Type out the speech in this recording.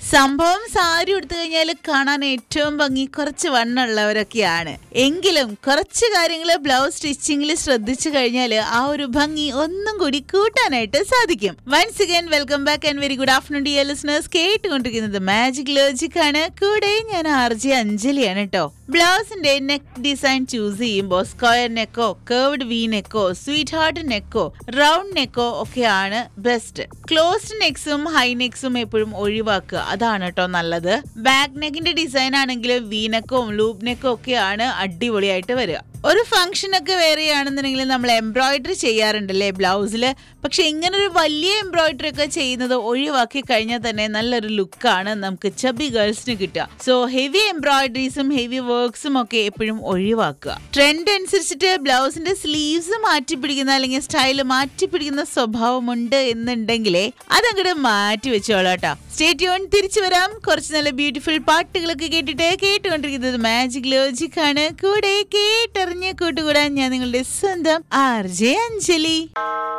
സംഭവം സാരി ഉടുത്തു കഴിഞ്ഞാൽ കാണാൻ ഏറ്റവും ഭംഗി കുറച്ച് വണ്ണുള്ളവരൊക്കെയാണ് എങ്കിലും കുറച്ച് കാര്യങ്ങൾ ബ്ലൗസ് സ്റ്റിച്ചിങ്ങിൽ ശ്രദ്ധിച്ചു കഴിഞ്ഞാൽ ആ ഒരു ഭംഗി ഒന്നും കൂടി കൂട്ടാനായിട്ട് സാധിക്കും once again welcome back and very good afternoon dear listeners കേട്ടുകൊണ്ടിരിക്കുന്നത് മാജിക് ലോജിക് ആണ് കൂടെ ഞാൻ ആർ ജെ അഞ്ജലിയാണ് കേട്ടോ ബ്ലൗസിന്റെ നെക്ക് ഡിസൈൻ ചൂസ് ചെയ്യുമ്പോൾ സ്ക്വയർ നെക്കോ കേർവ്ഡ് വി നെക്കോ സ്വീറ്റ് ഹാർട്ട് നെക്കോ റൗണ്ട് നെക്കോ ഒക്കെയാണ് ബെസ്റ്റ് ക്ലോസ്ഡ് നെക്സും ഹൈ നെക്സും എപ്പോഴും ഒഴിവാക്കുക അതാണ് കേട്ടോ നല്ലത് ബാക്ക് നെക്കിന്റെ ഡിസൈൻ ആണെങ്കിൽ വി നെക്കും ലൂപ്പ് നെക്കും ഒക്കെയാണ് അടിപൊളിയായിട്ട് വരിക ഒരു ഫംഗ്ഷൻ ഒക്കെ വേറെ ആണെന്നുണ്ടെങ്കിൽ നമ്മൾ എംബ്രോയിഡറി ചെയ്യാറുണ്ടല്ലേ ബ്ലൗസിൽ പക്ഷെ ഇങ്ങനെ ഒരു വലിയ എംബ്രോയിഡറി ഒക്കെ ചെയ്യുന്നത് ഒഴിവാക്കി കഴിഞ്ഞാൽ തന്നെ നല്ലൊരു ലുക്കാണ് നമുക്ക് ചബി ഗേൾസിന് കിട്ടുക സോ ഹെവി എംബ്രോയിഡറീസും ഹെവി വർക്ക്സും ഒക്കെ എപ്പോഴും ഒഴിവാക്കുക ട്രെൻഡ് അനുസരിച്ചിട്ട് ബ്ലൗസിന്റെ സ്ലീവ്സ് മാറ്റി പിടിക്കുന്ന അല്ലെങ്കിൽ സ്റ്റൈൽ മാറ്റി പിടിക്കുന്ന സ്വഭാവമുണ്ട് എന്നുണ്ടെങ്കിലേ അതങ്ങോട്ട് മാറ്റി വെച്ചോളാം കേട്ടോ സ്റ്റേറ്റ്യൂൺ തിരിച്ചു വരാം കുറച്ച് നല്ല ബ്യൂട്ടിഫുൾ പാട്ടുകളൊക്കെ കേട്ടിട്ട് കേട്ടുകൊണ്ടിരിക്കുന്നത് മാജിക് ലോജിക് ആണ് കൂടെ കേട്ടറിഞ്ഞ് കൂട്ടുകൂടാൻ ഞാൻ നിങ്ങളുടെ സ്വന്തം ആർ ജെ അഞ്ജലി